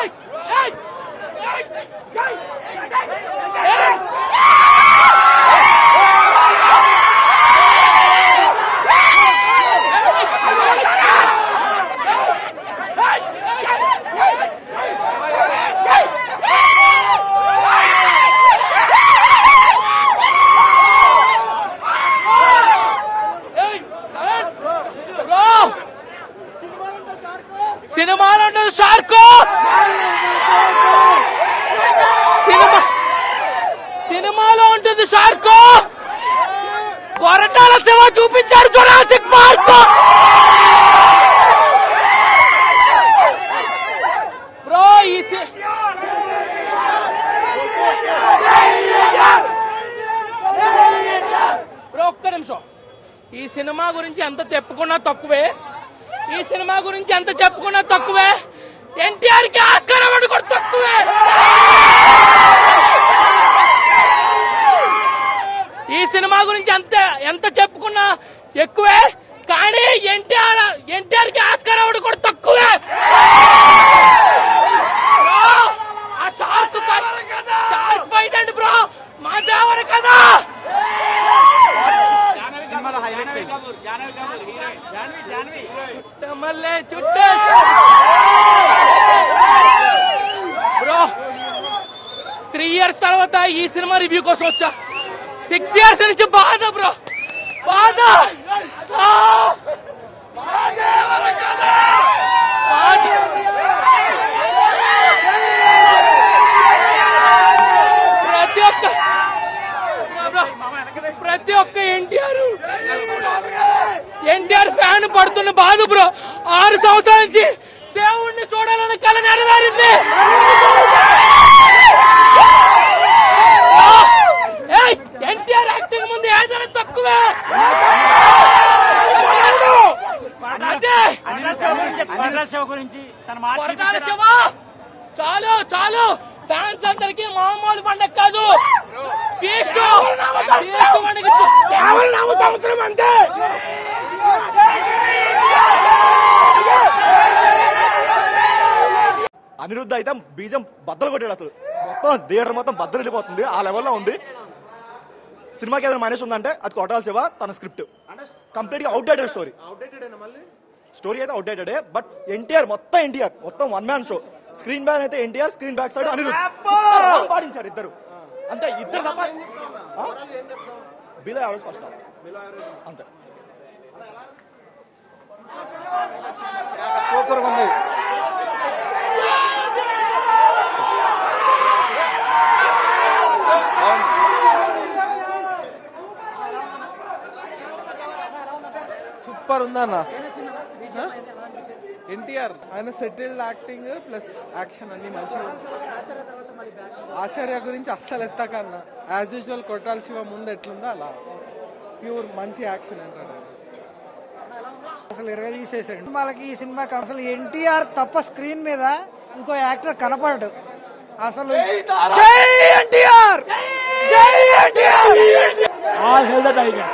Bro సినిమాలో ఉంటుంది shark cinema సినిమాలో ఉంటుంది షార్క్ కొరటాల శివ చూపించారు జురాసిక్ పార్క్ బ్రో ఈ సి- బ్రో ఒక్క నిమిషం ఈ సినిమా గురించి ఎంత చెప్పుకున్నా తక్కువే ఈ సినిమా గురించి ఎంత చెప్పుకున్నా తక్కువే ఎన్టీఆర్ కి ఆస్కారం అవార్డు కూడా తక్కువే ఈ సినిమా గురించి ఎంత ఎంత చెప్పుకున్నా ఎక్కువే కానీ ఎన్టీఆర్ ఎన్టీఆర్ కి ఆస్కార్ అవార్డు కూడా తక్కువే బ్రో, ఆ షార్క్ ఫైట్ షార్క్ ఫైట్ అండి బ్రో మా దేవర కదా చుట్టమల్లే చుట్టే బ్రో త్రీ ఇయర్స్ తర్వాత ఈ సినిమా రివ్యూ కోసం వచ్చా సిక్స్ ఇయర్స్ నుంచి బాధ బ్రో బాధ ఆ! బాధ! ప్రతి ఒక్క బ్రో, ప్రతి ఒక్క ఎన్టీఆర్ ఎన్టీఆర్ ఫ్యాన్ పడుతున్న బాధ బ్రో ఆరు సంవత్సరాల నుంచి దేవుణ్ణి చూడాలని కల నెరవేరింది ఎన్టీఆర్ యాక్టింగ్ ముందు ఏదైనా తక్కువే అదే శివ గురించి తన మాట కొరటాల శివ చాలు చాలు ఫ్యాన్స్ అందరికి మామూలు పండగ కాదు పీస్ట్ పీస్ట్ పండగ సంవత్సరం అంతే అనిరుద్ధ అయితే బీజం బద్దలు కొట్టాడు అసలు మొత్తం థియేటర్ మొత్తం బద్దలు వెళ్ళిపోతుంది ఆ లెవెల్లో ఉంది సినిమాకి ఏదైనా మైనస్ ఉందంటే అది కొట్టాల శివ తన స్క్రిప్ట్ కంప్లీట్ గా అవుట్డేటెడ్ స్టోరీ స్టోరీ అయితే అవుట్డేటెడ్ బట్ ఎన్టీఆర్ మొత్తం ఎన్టీఆర్ మొత్తం one man show screen back అయితే NTR screen back side Anirudh పాటించారు ఇద్దరు అంతే ఇద్దరు తప్ప బిలో యావరేజ్ ఫస్ట్ అంతే సూపర్ ఉంది సూపర్ ఉందన్న ఎన్టీఆర్ ఆయన సెటిల్డ్ యాక్టింగ్ ప్లస్ యాక్షన్ అన్ని మంచిగా ఆచార్య గురించి అస్సలు ఎత్తకన్నా యాజ్ యూజువల్ కొట్టాల శివ ముందు ఎట్లుందో అలా ప్యూర్ మంచి యాక్షన్ అంటాడు ఆయన. అసలు ఇరవై తీసేసాడు వాళ్ళకి ఈ సినిమాకి అసలు ఎన్టీఆర్ తప్ప స్క్రీన్ మీద ఇంకో యాక్టర్ కనపడడు అసలు జై ఎన్టీఆర్ జై NTR all hail the tiger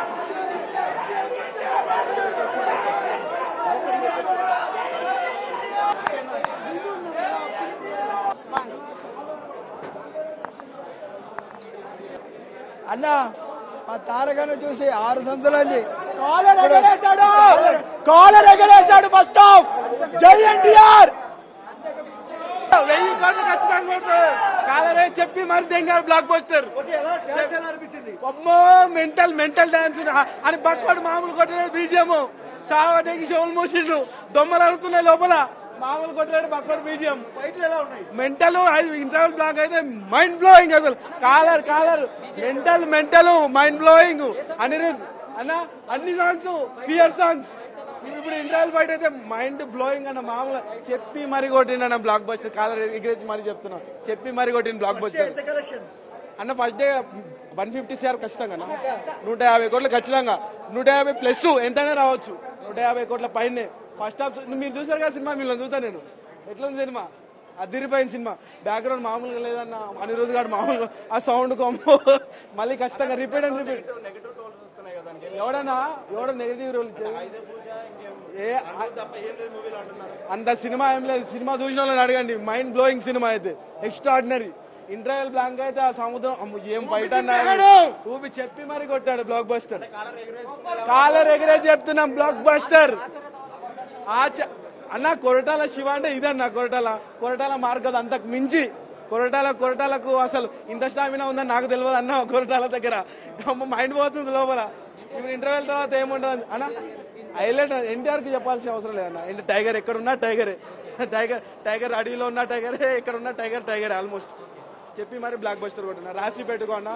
అన్న మా తారకను చూసి ఆరు సంవత్సరాలు కాలర్ ఎగరేశాడు కాలర్ ఎగరేశాడు ఫస్ట్ హాఫ్ జై ఎన్టీఆర్ వెయ్యి కోట్లు ఖచ్చితంగా కొడతాడు. కాదరే చెప్పి మరి దెంగాడు బ్లాక్ బస్టర్ అమ్మో మెంటల్ మెంటల్ డాన్స్ అని బక్కడు మామూలు కొట్టలేడు బీజిఎం సావదేకి షోలు మోసిండు దొమ్మలు అడుగుతున్నాయి లోపల మామూలు కొట్టలేడు బక్కడు బీజిఎం మెంటల్ ఇంటర్వల్ బ్లాక్ అయితే మైండ్ బ్లోయింగ్ అసలు collar collar mental mental mind blowing Anirudh అన్న అన్ని సాంగ్స్ ఫియర్ సాంగ్స్ ఇప్పుడు ఇంటర్వల్ ఫైట్ అయితే మైండ్ బ్లోయింగ్ అన్న మామూలు చెప్పి మరి కొట్టిన బ్లాక్ బస్టర్ కాలర్ ఎగిరేసి మరి చెప్తున్నా చెప్పి మరి కొట్టిన బ్లాక్ బస్టర్ అన్న first day one fifty CR ఖచ్చితంగా అన్న. నూట యాభై కోట్లు ఖచ్చితంగా నూట యాభై ప్లస్ ఎంతైనా రావచ్చు నూట యాభై కోట్ల పైనే ఫస్ట్ హాఫ్ మీరు చూసారు కదా సినిమా మిమ్మల్ని చూసాను నేను ఎట్లా ఉంది సినిమా అదిరిపోయిన సినిమా బ్యాక్గ్రౌండ్ మామూలుగా లేదన్న అనిరుద్ధ్ గారు మామూలుగా ఆ సౌండ్ కొమ్ము మళ్ళీ ఖచ్చితంగా రిపీట్ అండ్ రిపీట్ ఎవడన్నా ఎవడ నెగిటివ్ రోల్ ఇచ్చేది ఏ అంత సినిమా ఏం లేదు సినిమా చూసిన వాళ్ళని అడగండి మైండ్ బ్లోయింగ్ సినిమా అయితే ఎక్స్ట్రాడినరీ ఇంటర్వెల్ బ్లాంక్ అయితే ఆ సముద్రం అమ్మో, ఏం బయట ఊపి చెప్పి మరి కొట్టాడు బ్లాక్ బస్టర్ కాలర్ ఎగరే చెప్తున్నాం బ్లాక్ బస్టర్ ఆచ అన్న కొరటాల శివ అంటే ఇదన్న కొరటాల కొరటాల మార్గం అంతకు మించి కొరటాల కొరటాలకు అసలు ఇంత స్టామినా ఉందని నాకు తెలియదు అన్న కొరటాల దగ్గర అమ్మ మైండ్ పోతుంది లోపల ఇప్పుడు ఇంటర్వెల్ తర్వాత ఏముండదు అన్న హైలైట్ ఎన్టీఆర్ కి చెప్పాల్సిన అవసరం లేదన్న ఏంటి టైగర్ ఎక్కడున్నా టైగరే టైగర్ టైగర్ అడవిలో ఉన్న టైగరే ఎక్కడున్నా టైగర్ టైగర్ ఆల్మోస్ట్ చెప్పి మరి బ్లాక్ బస్టర్ కొట్టిన రాసి పెట్టుకున్నా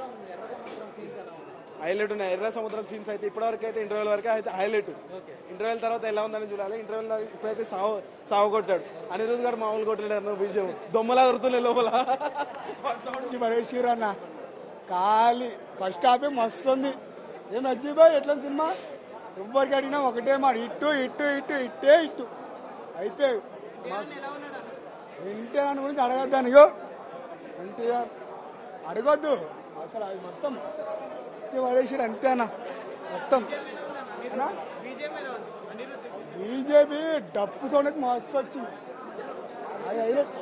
హైలైట్ ఉన్నాయి ఎర్ర సముద్రం సీన్స్ అయితే ఇప్పటివరకు అయితే ఇంటర్వెల్ వరకు అయితే హైలైట్ ఇంటర్వెల్ తర్వాత ఎలా ఉందని చూడాలి ఇంటర్వెల్ ఇప్పుడైతే సావు సావు కొట్టాడు అనిరుద్ధ్ గారు మామూలు కొట్టలేడు బీజం దొమ్మలా దొరుకుతున్నాయి లోపల పడేసిరు అన్న ఖాళీ ఫస్ట్ హాఫే మస్తు ఉంది ఏం నచ్చిపోయి ఎట్లా ఉంది సినిమా ఎవ్వరికి అడిగినా ఒకటే మాట ఇట్టు ఇట్టు ఇట్టు ఇట్టే ఇట్టు అయిపోయాయి ఎన్టీఆర్ గురించి అడగద్దు అనిగో ఎన్టీఆర్ అడగొద్దు అసలు అది మొత్తం పడేసిరు అంతే అన్న మొత్తం బీజేపీ డప్పు సౌండ్ మస్తు వచ్చింది అది హైలైట్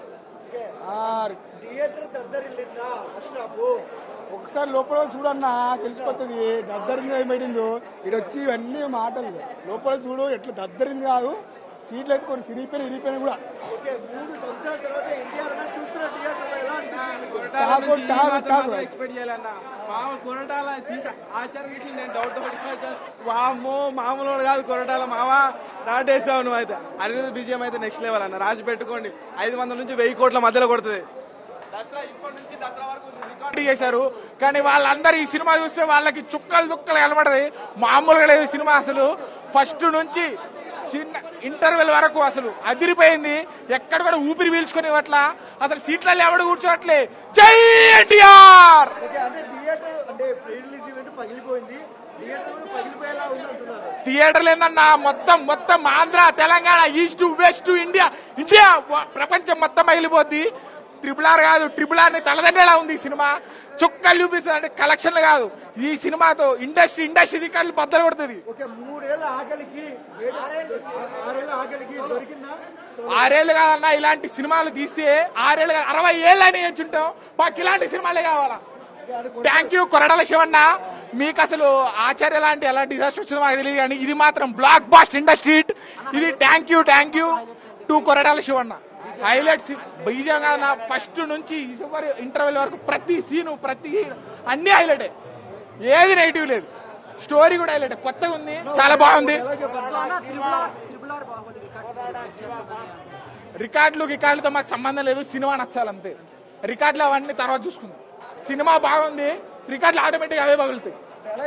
థియేటర్ దద్దరిల్లిందా ఫస్ట్ హాఫ్ ఒకసారి లోపల చూడన్నా తెలిసిపోతుంది దద్దరింది ఏమైందో ఇటు వచ్చి ఇవన్నీ మాటలు లోపల చూడు ఎట్లా దద్దరింది కాదు సీట్లు అయితే కొన్ని చిరిగిపోయినా ఇరిగిపోయినా కూడా తాగు, తాగు, తాగు. ఎక్స్పెక్ట్ చేయాలన్న మామూలు కొరటాల తీసా ఆచారం తీసి నేను డౌట్ వామ్మో మామూలు వాడు కాదు కొరటాల మావా రాటేసావు నువ్వు అయితే అనిరుద్ధ బీజేం అయితే నెక్స్ట్ లెవెల్ అన్న రాసి పెట్టుకోండి ఐదు వందల నుంచి వెయ్యి కోట్ల మధ్యలో కొడుతుంది దసరా ఇప్పటి నుంచి దసరా వరకు రికార్డ్ చేశారు కానీ వాళ్ళందరూ ఈ సినిమా చూస్తే వాళ్ళకి చుక్కలు చుక్కలు కనబడది మామూలుగా లేదు సినిమా అసలు ఫస్ట్ నుంచి చిన్న ఇంటర్వెల్ వరకు అసలు అదిరిపోయింది ఎక్కడ కూడా ఊపిరి పీల్చుకునే అట్లా అసలు సీట్లలో ఎవడు కూర్చోట్లే జై ఎన్టీఆర్ అంటే థియేటర్ అంటే ప్రీ రిలీజ్ ఈవెంట్ పగిలిపోయింది థియేటర్ కూడా పగిలిపోయేలా ఉంది అంటున్నారు థియేటర్లు ఏందన్నా మొత్తం మొత్తం Andhra Telangana east west India India వ- ప్రపంచం మొత్తం పగిలిపోద్ది ట్రిపుల్ ఆర్ కాదు ట్రిపుల్ ఆర్ ని తలదండేలా ఉంది ఈ సినిమా చుక్కలు చూపిస్తుంది అంటే కలెక్షన్లు కాదు ఈ సినిమాతో ఇండస్ట్రీ ఇండస్ట్రీ రికార్డులు బద్దలు కొడుతుంది ఓకే మూడేళ్ల ఆకలికి ఆరేళ్ల ఆకలికి దొరికిందా ఆరేళ్లు కాదన్నా ఇలాంటి సినిమాలు తీస్తే ఆరేళ్లు కాదు అరవై ఏళ్ళు అని వచ్చుంటాం మాకు ఇలాంటి సినిమాలే కావాలా థ్యాంక్ యూ కొరడాల శివన్న మీకు అసలు ఆచార్య లాంటి ఎలాంటి డిజాస్టర్ వచ్చిందో మాకు తెలియదు కానీ ఇది మాత్రం బ్లాక్ బాస్ట్ ఇండస్ట్రీ ఇది thank you thank you to Koratala శివన్న హైలైట్స్ బీజం కాదన్న ఫస్ట్ నుంచి చివరి ఇంటర్వెల్ వరకు ప్రతి సీను ప్రతి అన్ని హైలైటే ఏది నెగిటివ్ లేదు స్టోరీ కూడా హైలైట్ కొత్తగా ఉంది చాలా బాగుంది రికార్డులు రికార్డులతో మాకు సంబంధం లేదు సినిమా నచ్చాలంతే రికార్డులు అవన్నీ తర్వాత చూసుకుందాం సినిమా బాగుంది రికార్డులు ఆటోమేటిక్ అవే పగులుతాయి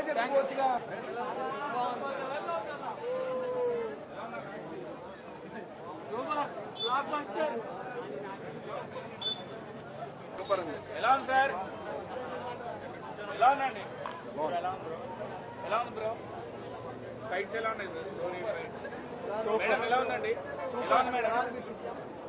ఎలా ఉంది సార్ ఎలా ఉందండి ఎలా ఉంది బ్రో ఎలా ఉంది బ్రో ఫైట్స్ ఎలా ఉన్నాయి సార్ స్టోరీ ఫైట్స్ మేడం ఎలా ఉందండి ఎలా ఉంది మేడం